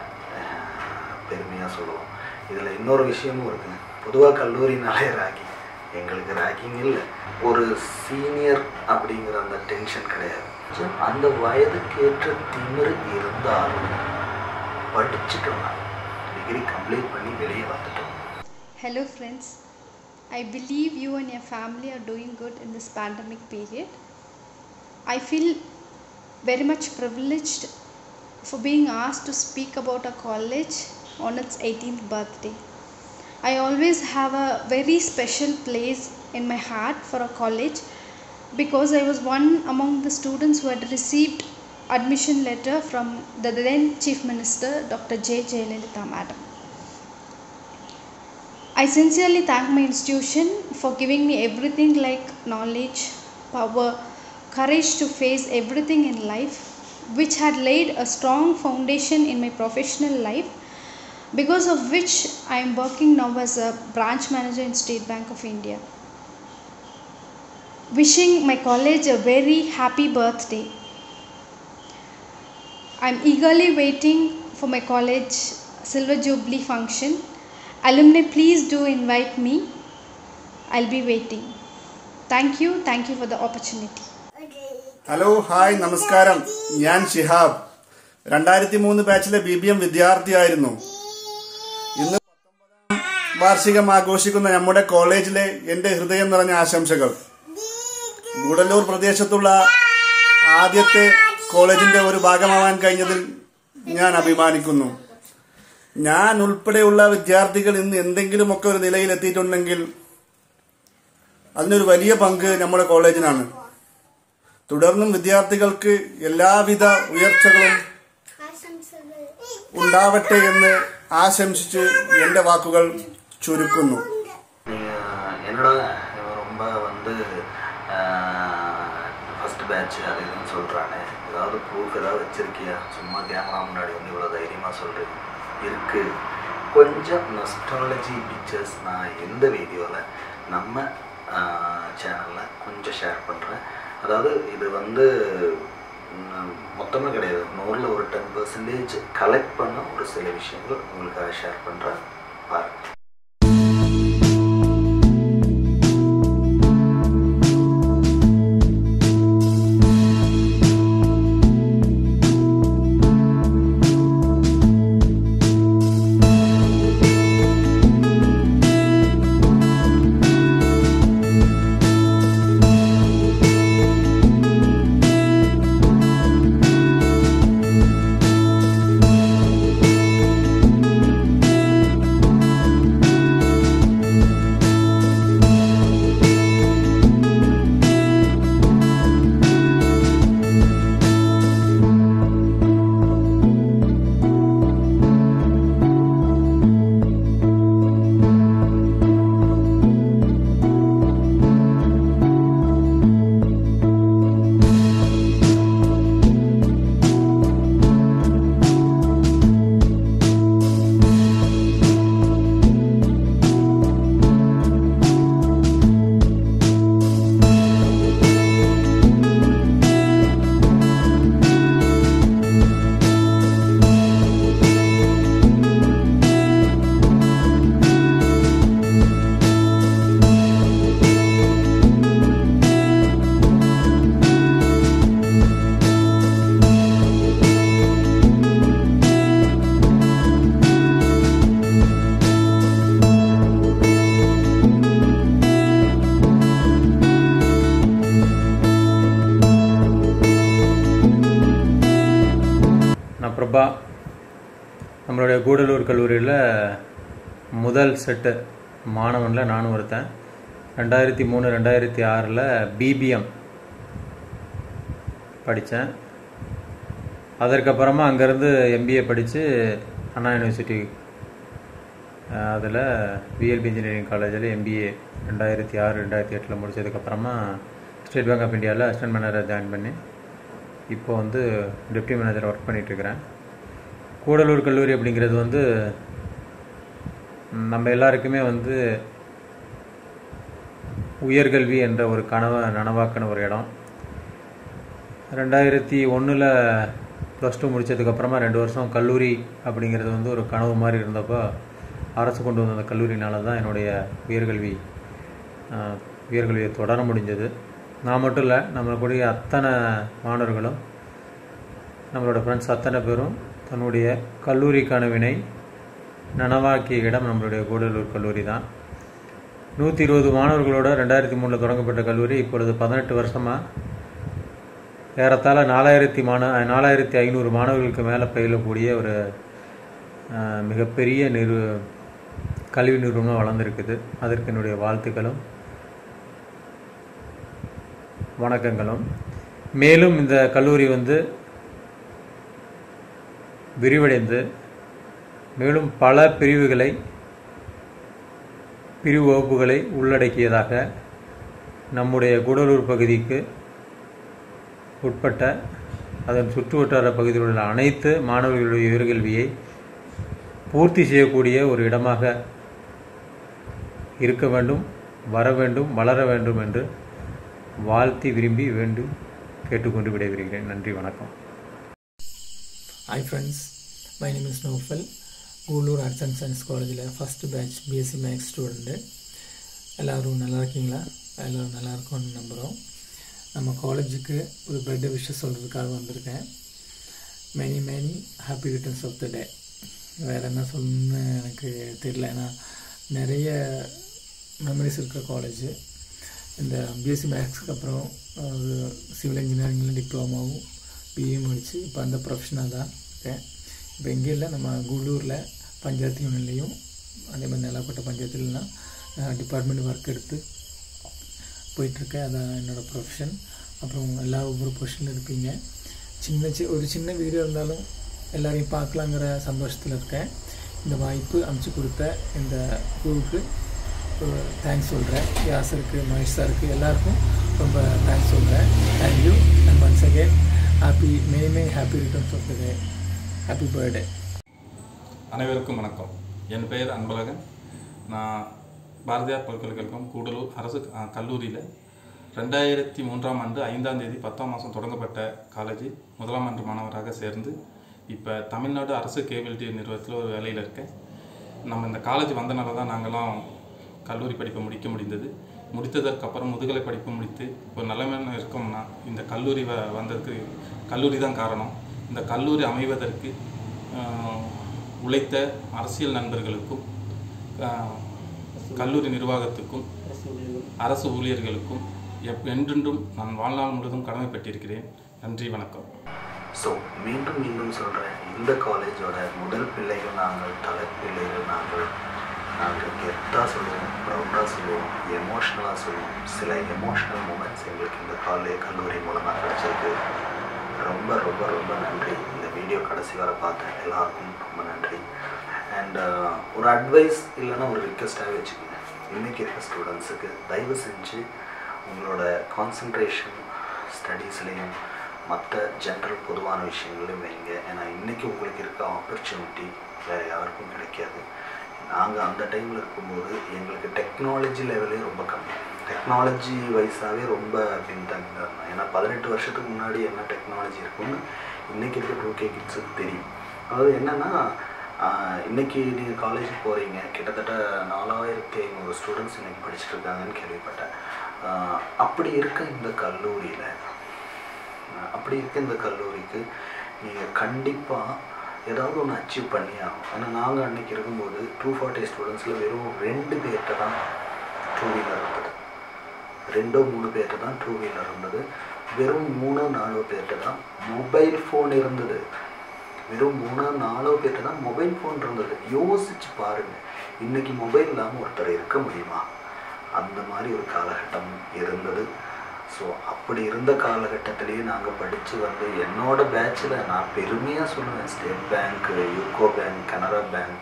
பெருமையாக சொல்லுவோம் இதில் இன்னொரு விஷயமும் இருக்குங்க பொதுவாக கல்லூரினாலே ராகிங் எங்களுக்கு ராகிங் இல்லை ஒரு சீனியர் அப்படிங்கிற அந்த டென்ஷன் கிடையாது அந்த வயதுக்கேற்ற திமிரு இருந்தாலும் படிச்சுட்டோம் டிகிரி கம்ப்ளீட் பண்ணி வெளியே வந்துட்டோம் Hello, friends. I believe you and your family are doing good in this pandemic period. I feel very much privileged for being asked to speak about a college on its 18th birthday. I always have a very special place in my heart for a college because I was one among the students who had received admission letter from the then Chief Minister Dr. J. Jayalalitha Madam. I sincerely thank my institution for giving me everything like knowledge, power, courage to face everything in life, which had laid a strong foundation in my professional life, because of which I am working now as a branch manager in State Bank of India. Wishing my college a very happy birthday. I'm eagerly waiting for my college Silver Jubilee function. Alumni, please do invite me. I'll be waiting. Thank you. Thank you for the opportunity. Hello hi നമസ്കാരം ഞാൻ ഷിഹാബ് രണ്ടായിരത്തി മൂന്ന് ബാച്ചിലെ B B M വിദ്യാർത്ഥിയായിരുന്നു ഇന്ന് പത്തൊമ്പതാം വാർഷികം ആഘോഷിക്കുന്ന നമ്മുടെ കോളേജിലെ എന്റെ ഹൃദയം നിറഞ്ഞ ആശംസകൾ ഗൂഡല്ലൂർ പ്രദേശത്തുള്ള ആദ്യത്തെ കോളേജിന്റെ ഒരു ഭാഗമാവാൻ കഴിഞ്ഞതിൽ ഞാൻ അഭിമാനിക്കുന്നു ഞാൻ ഉൾപ്പെടെയുള്ള വിദ്യാർത്ഥികൾ ഇന്ന് എന്തെങ്കിലുമൊക്കെ ഒരു നിലയിൽ എത്തിയിട്ടുണ്ടെങ്കിൽ അതിനൊരു വലിയ പങ്ക് നമ്മുടെ കോളേജിനാണ് തുടർന്നും വിദ്യാർത്ഥികൾക്ക് എല്ലാവിധ ഉയർച്ചകളും ഉണ്ടാവട്ടെ എന്ന് ആശംസിച്ച് എൻ്റെ വാക്കുകൾ ചുരുക്കുന്നു நீங்கள் என்னோட ரொம்ப வந்து ஃபஸ்ட் பேட்ச் அது இதுன்னு சொல்கிறானே ஏதாவது ப்ரூஃப் ஏதாவது வச்சுருக்கியா சும்மா கேமரா முன்னாடி வந்து இவ்வளோ தைரியமாக சொல்கிறீங்க இருக்குது கொஞ்சம் நொஸ்டாலஜி பிக்சர்ஸ் நான் எந்த வீடியோவில் நம்ம சேனலில் கொஞ்சம் ஷேர் பண்ணுறேன் அதாவது இது வந்து மொத்தமாக கிடையாது நூறில் ஒரு டென் பர்சன்டேஜ் கலெக்ட் பண்ண ஒரு சில விஷயங்கள் உங்களுக்காக ஷேர் பண்ணுறேன் பாருங்கள் நான் பிரபா நம்மளுடைய கூடலூர் கல்லூரியில் முதல் செட்டு மாணவனில் நானும் ஒருத்தன் ரெண்டாயிரத்தி மூணு ரெண்டாயிரத்தி ஆறில் பிபிஎம் படித்தேன் அதற்கப்புறமா அங்கேருந்து எம்பிஏ படித்து அண்ணா யூனிவர்சிட்டி அதில் பிஎல்பி இன்ஜினியரிங் காலேஜில் எம்பிஏ ரெண்டாயிரத்தி ஆறு ரெண்டாயிரத்தி எட்டில் முடித்ததுக்கப்புறமா ஸ்டேட் பேங்க் ஆஃப் இந்தியாவில் அசிஸ்டன்ட் மேனேஜர் ஜாயின் பண்ணி இப்போ வந்து டெப்டி மேனேஜர் ஒர்க் பண்ணிகிட்ருக்கிறேன் கூடலூர் கல்லூரி அப்படிங்கிறது வந்து நம்ம எல்லாருக்குமே வந்து உயர்கல்வி என்ற ஒரு கனவை நனவாக்கின ஒரு இடம் ரெண்டாயிரத்தி ஒன்றில் ப்ளஸ் டூ முடித்ததுக்கப்புறமா ரெண்டு வருஷம் கல்லூரி அப்படிங்கிறது வந்து ஒரு கனவு மாதிரி இருந்தப்போ அரசு கொண்டு வந்த அந்த கல்லூரினால தான் என்னுடைய உயர்கல்வி உயர்கல்வியை தொடர முடிஞ்சது நான் மட்டும் இல்லை நம்மளுடைய அத்தனை மாணவர்களும் நம்மளோட ஃப்ரெண்ட்ஸ் அத்தனை பேரும் தன்னுடைய கல்லூரி கனவினை நனவாக்கிய இடம் நம்மளுடைய கூடலூர் கல்லூரி தான் நூற்றி இருபது மாணவர்களோட ரெண்டாயிரத்தி மூணில் தொடங்கப்பட்ட கல்லூரி இப்பொழுது பதினெட்டு வருஷமாக ஏறத்தாழ நாலாயிரத்தி மாண நாலாயிரத்தி ஐநூறு மாணவர்களுக்கு மேலே பயிலக்கூடிய ஒரு மிகப்பெரிய நிறு கல்வி நிறுவனம் வளர்ந்துருக்குது அதற்கு என்னுடைய வாழ்த்துக்களும் வணக்கங்களும் மேலும் இந்த கல்லூரி வந்து விரிவடைந்து மேலும் பல பிரிவுகளை பிரிவு வகுப்புகளை உள்ளடக்கியதாக நம்முடைய கூடலூர் பகுதிக்கு உட்பட்ட அதன் சுற்றுவட்டார பகுதியில் உள்ள அனைத்து மாணவர்களுடைய உயர்கல்வியை பூர்த்தி செய்யக்கூடிய ஒரு இடமாக இருக்க வேண்டும் வர வேண்டும் வளர வேண்டும் என்று வாழ்த்தி விரும்பி வேண்டும் கேட்டுக்கொண்டு விடைபெறுகிறேன் நன்றி வணக்கம் hi friends my name is Nofal Koolur arts and science காலேஜில் first batch BSc maths student எல்லோரும் நல்லா இருக்கீங்களா எல்லோரும் நல்லா இருக்கும்னு நம்புகிறோம் நம்ம காலேஜுக்கு ஒரு பர்த்டே விஷயம் சொல்கிறதுக்காக வந்திருக்கேன் many many happy returns of the day வேறு என்ன சொல்லணும்னு எனக்கு தெரியல ஏன்னா நிறைய மெமரிஸ் இருக்கிற காலேஜ் இந்த பிஎஸ்சி மேக்ஸ்க்கு அப்புறம் சிவில் இன்ஜினியரிங்கில் டிப்ளமாவும் பிஏ முடித்து இப்போ அந்த ப்ரொஃபஷனாக தான் இருக்கேன் இப்போ எங்கே இல்லை நம்ம குளூரில் பஞ்சாயத்து யூனியன்லேயும் அதே மாதிரி நெலாப்பட்ட பஞ்சாயத்துலலாம் டிபார்ட்மெண்ட் ஒர்க் எடுத்து போயிட்டுருக்கேன் அதான் என்னோடய ப்ரொஃபஷன் அப்புறம் எல்லா ஒவ்வொரு பொசிஷனில் இருப்பீங்க சின்ன சி ஒரு சின்ன வீடியோ இருந்தாலும் எல்லாரையும் பார்க்கலாங்கிற சந்தோஷத்தில் இருக்கேன் இந்த வாய்ப்பு அமைச்சு கொடுத்த இந்த குழுவுக்கு தேங்க்ஸ் சொல்கிறேன் யாசருக்கு மகேஷ் சாருக்கு எல்லாருக்கும் ரொம்ப தேங்க்ஸ் சொல்கிறேன் thank you and once again happy may may happy returns of the day happy birthday அனைவருக்கும் வணக்கம் என் பெயர் அன்பழகன் நான் பாரதியார் பல்கலைக்கழகம் கூடலூர் அரசு அஹ், கல்லூரியில் ரெண்டாயிரத்தி மூன்றாம் ஆண்டு ஐந்தாம் தேதி பத்தாம் மாதம் தொடங்கப்பட்ட காலேஜ் முதலாம் ஆண்டு மாணவராக சேர்ந்து இப்போ தமிழ்நாடு அரசு கேபிள் டிவி நிறுவனத்தில் ஒரு வேலையில் இருக்கேன் நம்ம இந்த காலேஜ் வந்தனால தான் நாங்களாம் கல்லூரி படிப்பை முடிக்க முடிந்தது முடித்ததற்கு அப்புறம் முதுகலை படிப்பு முடித்து ஒரு நிலைமையான இருக்கோம்னா இந்த கல்லூரி வ வந்ததுக்கு கல்லூரி தான் காரணம் இந்த கல்லூரி அமைவதற்கு ஆஹ், உழைத்த அரசியல் நண்பர்களுக்கும் ஆஹ், கல்லூரி நிர்வாகத்துக்கும் அரசு ஊழியர்களுக்கும் எப் என்றென்றும் நான் வாழ்நாள் முழுவதும் கடமைப்பட்டிருக்கிறேன் நன்றி வணக்கம் ஸோ மீண்டும் மீண்டும் சொல்கிறேன் இந்த காலேஜோட முதல் பிள்ளைகள் நாங்கள் தலை பிள்ளைகள் நாங்கள் நாங்கள் கெத்தாக சொல்லுவோம் ப்ரௌடாக சொல்லுவோம் எமோஷ்னலாக சொல்லுவோம் சில எமோஷ்னல் மூமெண்ட்ஸ் எங்களுக்கு இந்த காலே கல்லூரி மூலமாக கிடைச்சிருக்கு ரொம்ப ரொம்ப ரொம்ப நன்றி இந்த வீடியோ கடைசி வரை பார்த்தேன் எல்லாருக்கும் ரொம்ப நன்றி அண்ட் ஒரு அட்வைஸ் இல்லைன்னா ஒரு ரிக்வெஸ்ட்டாகவே வச்சுக்கோங்க இன்றைக்கி இருக்க ஸ்டூடெண்ட்ஸுக்கு தயவு செஞ்சு உங்களோட கான்சன்ட்ரேஷன் ஸ்டடீஸ்லேயும் மற்ற ஜென்ரல் பொதுவான விஷயங்களையும் வைங்க ஏன்னா இன்றைக்கி உங்களுக்கு இருக்க ஆப்பர்ச்சுனிட்டி வேறு யாருக்கும் கிடைக்காது நாங்கள் அந்த டைமில் இருக்கும்போது எங்களுக்கு டெக்னாலஜி லெவலே ரொம்ப கம்மி டெக்னாலஜி வைஸாகவே ரொம்ப பின்தங்கி இருந்தோம் ஏன்னா பதினெட்டு வருஷத்துக்கு முன்னாடி என்ன டெக்னாலஜி இருக்குன்னு இன்றைக்கி இருக்க டூ கே கிட்ஸுக்கு தெரியும் அதாவது என்னென்னா இன்றைக்கி நீங்கள் காலேஜ் போகிறீங்க கிட்டத்தட்ட நாலாயிரத்தி ஐநூறு ஸ்டூடெண்ட்ஸ் இன்றைக்கி படிச்சுட்டு இருக்காங்கன்னு கேள்விப்பட்டேன் ஆஹ் அப்படி இருக்க இந்த கல்லூரியில் அப்படி இருக்க இந்த கல்லூரிக்கு நீங்கள் கண்டிப்பாக ஏதாவது ஒன்று அச்சீவ் பண்ணி ஆகும் ஏன்னா நாங்கள் அன்றைக்கி இருக்கும்போது டூ ஃபார்ட்டி ஸ்டூடெண்ட்ஸில் வெறும் ரெண்டு பேர்கிட்ட தான் டூ வீலர் இருந்தது ரெண்டோ மூணு பேர்கிட்ட தான் டூ வீலர் இருந்தது வெறும் மூணோ நாலோ பேர்கிட்ட தான் மொபைல் ஃபோன் இருந்தது வெறும் மூணோ நாலோ பேர்கிட்ட தான் மொபைல் ஃபோன் இருந்தது யோசிச்சு பாருங்கள் இன்றைக்கி மொபைல் இல்லாமல் ஒருத்தர் இருக்க முடியுமா அந்த மாதிரி ஒரு காலகட்டம் இருந்தது ஸோ அப்படி இருந்த காலகட்டத்திலேயே நாங்கள் படித்து வந்து என்னோட பேட்சில் நான் பெருமையாக சொல்லுவேன் state bank UCO bank Canara bank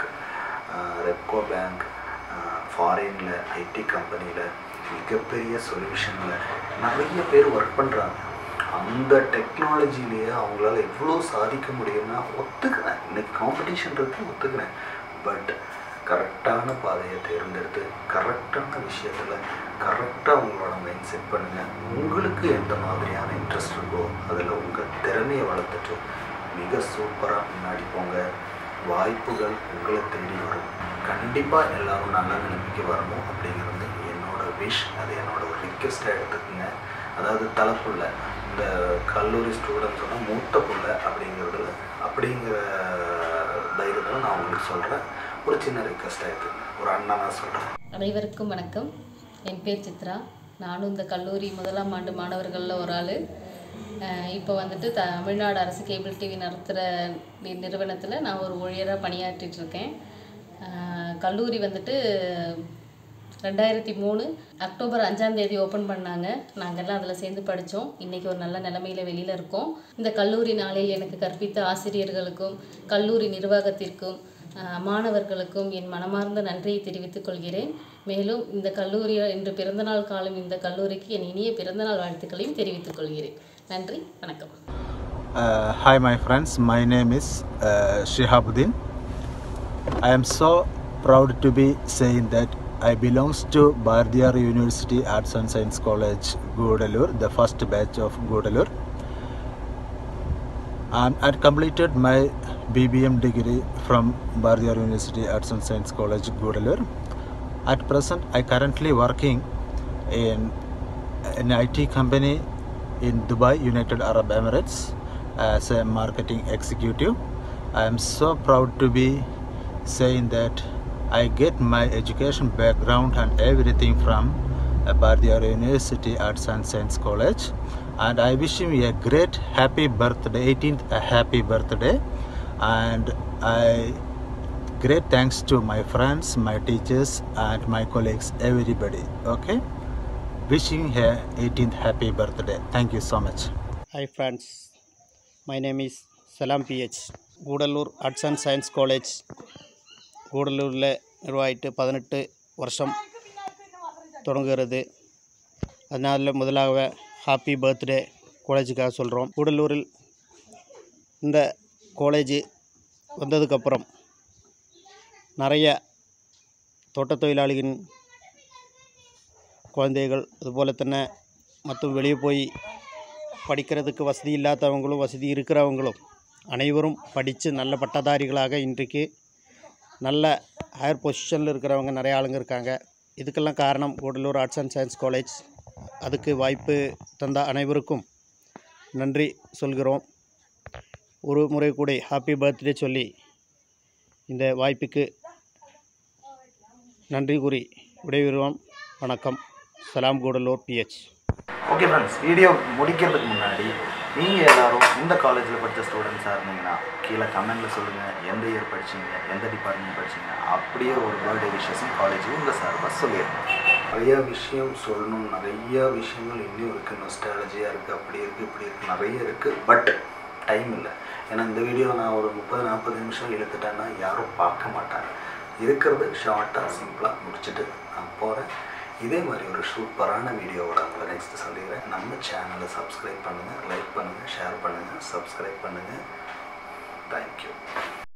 Repco bank ஃபாரினில் ஐடி கம்பெனியில் மிகப்பெரிய சொல்யூஷனில் நிறைய பேர் ஒர்க் பண்ணுறாங்க அந்த டெக்னாலஜிலேயே அவங்களால எவ்வளோ சாதிக்க முடியும்னா ஒத்துக்கிறேன் இன்னைக்கு காம்படிஷன் இருக்கு ஒத்துக்கிறேன் பட் கரெக்டான பாதையை தேர்ந்தெடுத்து கரெக்டான விஷயத்தில் கரெக்டாக உங்களோட மைண்ட் செட் பண்ணுங்கள் உங்களுக்கு எந்த மாதிரியான இன்ட்ரெஸ்ட் இருக்கோ அதில் உங்கள் திறமையை வளர்த்துட்டு மிக சூப்பராக முன்னாடி போங்க வாய்ப்புகள் உங்களை தேடி வரும் கண்டிப்பாக எல்லாரும் நல்ல நிலைமைக்கு வரணும் அப்படிங்கிறது என்னோட விஷ் அது என்னோட ஒரு ரிக்வெஸ்ட்டாக எடுத்துக்கோங்க அதாவது தலைப்புள்ள இந்த கல்லூரி ஸ்டூடெண்ட்ஸோட மூத்த புள்ள அப்படிங்கிறதுல அப்படிங்கிற தைரியத்தில் நான் உங்களுக்கு சொல்கிறேன் ஒரு சின்ன ரிக்வெஸ்ட்டாக எடுத்துக்கங்க ஒரு அண்ணனாக சொல்கிறேன் அனைவருக்கும் வணக்கம் என் பேர் சித்ரா நானும் இந்த கல்லூரி முதலாம் ஆண்டு மாணவர்களில் ஒரு ஆள் இப்போ வந்துட்டு தமிழ்நாடு அரசு கேபிள் டிவி நடத்துகிற நிறுவனத்தில் நான் ஒரு ஊழியராக பணியாற்றிட்டு இருக்கேன் அஹ் கல்லூரி வந்துட்டு ரெண்டாயிரத்தி மூணு அக்டோபர் அஞ்சாம் தேதி ஓப்பன் பண்ணாங்க நாங்கள்லாம் அதில் சேர்ந்து படித்தோம் இன்றைக்கி ஒரு நல்ல நிலமையில வெளியில் இருக்கோம் இந்த கல்லூரி நாளில் எனக்கு கற்பித்த ஆசிரியர்களுக்கும் கல்லூரி நிர்வாகத்திற்கும் அஹ், மாணவர்களுக்கும் என் மனமார்ந்த நன்றியை தெரிவித்துக் கொள்கிறேன் மேலும் இந்த கல்லூரி இன்று பிறந்தநாள் காலம் இந்த கல்லூரிக்கு என் இனிய பிறந்தநாள் வாழ்த்துக்களையும் தெரிவித்துக் கொள்கிறேன் நன்றி வணக்கம் Uh, hi, my friends. My name is uh, Shihabuddin. I am so proud to be saying that I belongs to Bardiyar University Arts and Science College, Gudalur, the first batch of Gudalur. And I completed my BBM degree from Bardiyar University Arts and Science College, Gudalur. At present, I currently working in an IT company in Dubai, United Arab Emirates, as a marketing executive. I am so proud to be saying that I get my education background and everything from uh, Bardiyar University Arts and Science College. And I wish him a great happy birthday, 18th a happy birthday. And I great thanks to my friends, my teachers, and my colleagues, everybody. Okay. wishing her 18th happy birthday. Thank you so much. Hi friends, my name is Salam PH. Gudalur arts and science college கூடலூரில் நிர்வாகிட்டு பதினெட்டு வருஷம் தொடங்குகிறது அதனால் முதலாக happy birthday காலேஜுக்காக சொல்கிறோம் கூடலூரில் இந்த college வந்ததுக்கப்புறம் நிறைய தோட்டத் தொழிலாளிகளின் குழந்தைகள் அதுபோல തന്നെ மற்றும் வெளியே போய் படிக்கிறதுக்கு வசதி இல்லாதவங்களும் வசதி இருக்கிறவங்களும் அனைவரும் படித்து நல்ல பட்டதாரிகளாக இன்றைக்கு நல்ல ஹையர் பொசிஷனில் இருக்கிறவங்க நிறைய ஆளுங்க இருக்காங்க இதுக்கெல்லாம் காரணம் Gudalur arts and science college அதுக்கு வாய்ப்பு தந்த அனைவருக்கும் நன்றி சொல்கிறோம் ஒரு முறை கூட ஹாப்பி பர்த்டே சொல்லி இந்த வாய்ப்புக்கு நன்றி கூறி விடைபெறுவோம் வணக்கம் Salam Gudalur PH okay friends video முடிக்கிறதுக்கு முன்னாடி நீங்கள் எல்லாரும் இந்த காலேஜில் படித்த ஸ்டூடெண்ட்ஸாக இருந்தீங்கன்னா கீழே கமெண்டில் சொல்லுங்கள் எந்த இயர் படிச்சீங்க எந்த டிபார்ட்மெண்ட் படிச்சீங்க அப்படியே ஒரு பர்த்டே விஷஸும் காலேஜுக்கு உங்கள் சார்பாக சொல்லிடுங்க நிறைய விஷயம் சொல்லணும் நிறைய விஷயங்கள் இன்னும் இருக்குது நொஸ்டாலஜியாக இருக்குது அப்படி இருக்குது இப்படி இருக்குது நிறைய இருக்குது பட் டைம் இல்லை ஏன்னா இந்த வீடியோ நான் ஒரு முப்பது நாற்பது நிமிஷம் இழுத்துட்டேன்னா யாரும் பார்க்க மாட்டாங்க இருக்கிறது ஷார்ட்டாக சிம்பிளாக முடிச்சுட்டு நான் போகிறேன் இதே மாதிரி ஒரு சூப்பரான வீடியோவோட உங்களை நெக்ஸ்ட் சொல்லிடுறேன் நம்ம சேனலை சப்ஸ்கிரைப் பண்ணுங்கள் லைக் பண்ணுங்கள் ஷேர் பண்ணுங்கள் சப்ஸ்கிரைப் பண்ணுங்கள் தேங்க்யூ